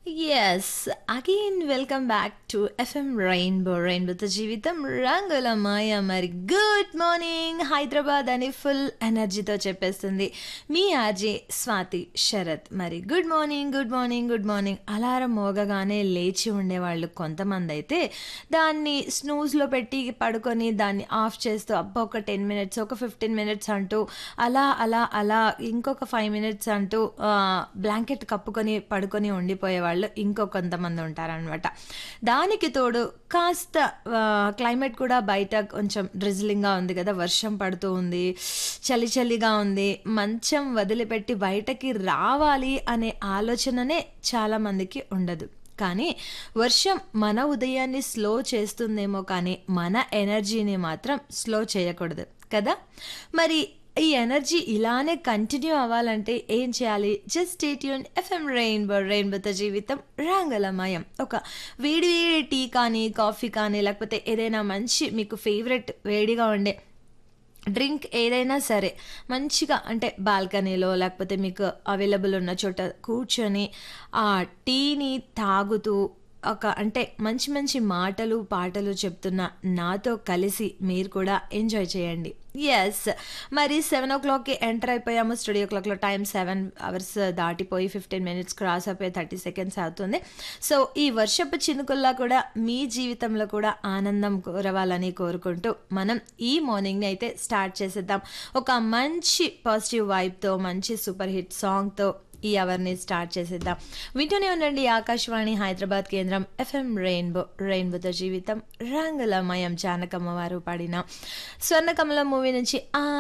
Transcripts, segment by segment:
Yes, again welcome back to FM Rainbow Rainbowతో జీవితం రంగుల మాయ మరి గుడ్ మార్నింగ్ హైదరాబాద్ అని ఫుల్ ఎనర్జీతో చెప్పేస్తుంది మీ ఆర్జే స్వాతి శరత్ మరి good morning good morning good morning alarm మోగగానే లేచి ఉండేవాళ్ళు కొంతమంది అయితే దాన్ని స్నూజ్లో పెట్టి పడుకొని దాన్ని ఆఫ్ చేస్తూ అబ్బా ఒక టెన్ మినిట్స్ ఒక ఫిఫ్టీన్ మినిట్స్ అంటూ అలా అలా అలా ఇంకొక ఫైవ్ మినిట్స్ అంటూ బ్లాంకెట్ కప్పుకొని పడుకొని ఉండిపోయేవాళ్ళు ఇంకో కొంతమంది ఉంటారనమాట దానికి తోడు కాస్త క్లైమేట్ కూడా బయట కొంచెం డ్రిజిలింగ్గా ఉంది కదా వర్షం పడుతూ ఉంది చలి చలిగా ఉంది మంచం వదిలిపెట్టి బయటకి రావాలి అనే ఆలోచననే చాలామందికి ఉండదు కానీ వర్షం మన ఉదయాన్ని స్లో చేస్తుందేమో కానీ మన ఎనర్జీని మాత్రం స్లో చేయకూడదు కదా మరి ఈ ఎనర్జీ ఇలానే కంటిన్యూ అవ్వాలంటే ఏం చేయాలి జస్ట్ ట్యూన్ ఎఫ్ఎం రెయిన్బో రెయిన్బోతో జీవితం రంగులమయం ఒక వేడి వేడి టీ కానీ కాఫీ కానీ లేకపోతే ఏదైనా మంచి మీకు ఫేవరెట్ వేడిగా ఉండే డ్రింక్ ఏదైనా సరే మంచిగా అంటే బాల్కనీలో లేకపోతే మీకు అవైలబుల్ ఉన్న చోట కూర్చొని ఆ టీని తాగుతూ ఒక అంటే మంచి మంచి మాటలు పాటలు చెప్తున్న నాతో కలిసి మీరు కూడా ఎంజాయ్ చేయండి ఎస్ మరి సెవెన్ ఓ క్లాక్కి ఎంటర్ అయిపోయాము స్టూడియో క్లాక్లో టైం సెవెన్ అవర్స్ దాటిపోయి ఫిఫ్టీన్ మినిట్స్ క్రాస్ అయిపోయి థర్టీ సెకండ్స్ అవుతుంది సో ఈ వర్షపు చినుకుల్లా కూడా మీ జీవితంలో కూడా ఆనందం కోరవాలని కోరుకుంటూ మనం ఈ మార్నింగ్ని అయితే స్టార్ట్ చేసేద్దాం ఒక మంచి పాజిటివ్ వైబ్తో మంచి సూపర్ హిట్ సాంగ్తో ఈ అవర్ని స్టార్ట్ చేసేద్దాం వింటూనే ఉండండి ఆకాశవాణి హైదరాబాద్ కేంద్రం ఎఫ్ఎం రెయిన్బో రెయిన్బోతో జీవితం రంగులమయం జానకమ్మ వారు పాడిన స్వర్ణకమల మూవీ నుంచి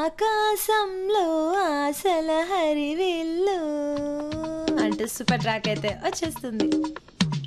ఆకాశంలో ఆశల హరివిల్లు అంటూ సూపర్ ట్రాక్ అయితే వచ్చేస్తుంది